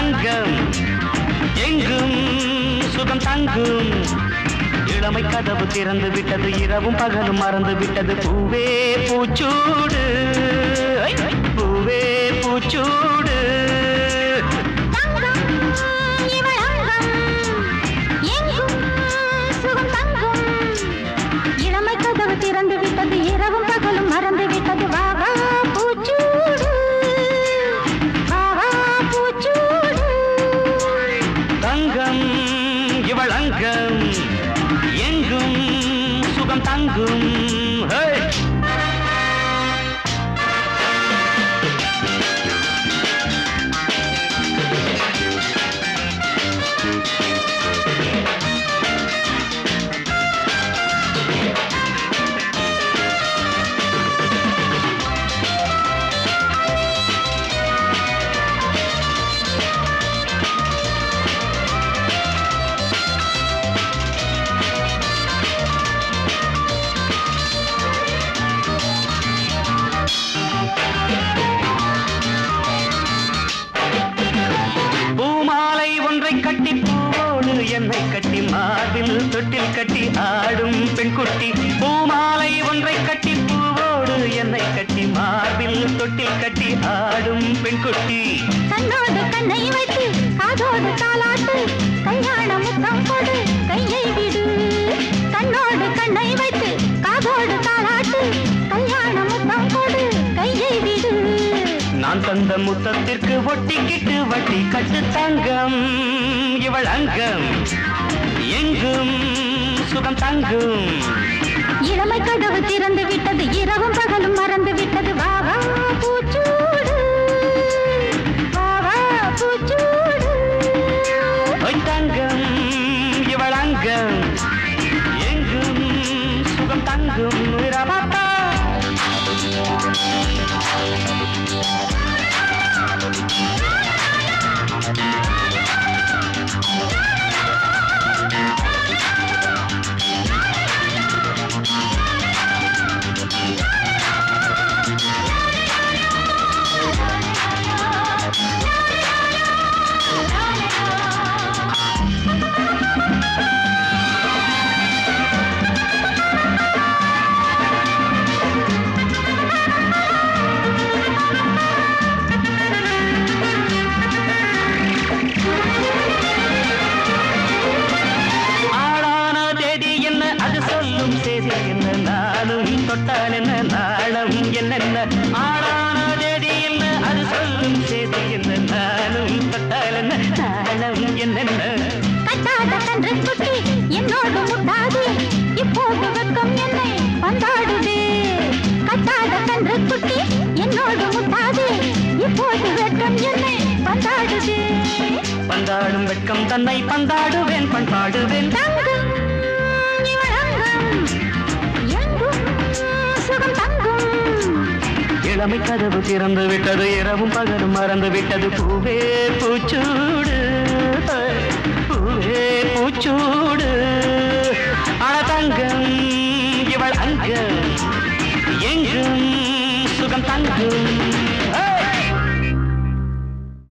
அங்கம் எங்கும் சுகம் தங்கும் இளமை கதவு திறந்து விட்டது இரவும் பகலும் மறந்து விட்டது பூவே பூச்சூடு ஐ, பூவே பூச்சூடு தங்கம் இவள் அங்கம் எங்கும் சுகம் தங்கும் இளமை கதவு திறந்து விட்டது இரவும் பகலும் மறந்து விட்டது வா வா பூச்சூடு வா வா பூச்சூடு தங்கம் இவள் அங்கம் எங்கும் சுகம் தங்கும் ஹே! பூமாலை ஒன்றை கட்டி பூவோடு என்னை கட்டி மார்பில் தொட்டில் கட்டி ஆடும் பெண்குட்டி பூமாலை ஒன்றை கட்டி பூவோடு என்னை கட்டி மார்பில் தொட்டில் கட்டி ஆடும் பெண்குட்டி கண்ணோடு கண்ணை வைத்து காதோடு தாலாட்டு கல்யாண முத்தம் கொடு கையை விடு கண்ணோடு கண்ணை வைத்து காதோடு தாலாட்டு கல்யாண முத்தம் கொடு கையை விடு நான் தந்த முத்தத்திற்கு ஒட்டிக்கிட்டு வட்டி கட்டு தங்கம் இவள் அங்கம் எங்கும் சுகம் தங்கும் இளமை கதவு திறந்து விட்டது இரவும் பகலும் மறந்து விட்டது வா வா பூச்சூடு வா வா பூச்சூடு ஒய் தங்கம் இவள் அங்கம் எங்கும் சுகம் தங்கும் இரவாப்பா ஆளான தேதி என்ன அது சொல்லும் செய்தி என்ன நாளும் தொட்டால் என்ன நாளம் என்னென்ன ஆளான தேதி என்ன அது சொல்லும் செய்தி என்ன நாளும் தொட்டால் என்ன நாளம் என்னென்ன கட்டாத கன்று குட்டி என்னோடு முட்டாது இப்போது வெட்கம் என்னை பந்தாடுதே கட்டாத கன்று குட்டி என்னோடு முட்டாது இப்போது வெட்கம் என்னை பந்தாடுதே பந்தாடும் வெட்கம் தன்னை பந்தாடுவேன் பண்பாடுவேன் தங்கம் இவள் அங்கம் எங்கும் சுகம் தங்கும் இளமை கதவு திறந்து விட்டது இரவும் பகலும் மறந்து விட்டது பூவே பூச்சூடு பூவே பூச்சூடு அழ தங்கம் இவள் அங்கம் எங்கும் சுகம் தங்கும்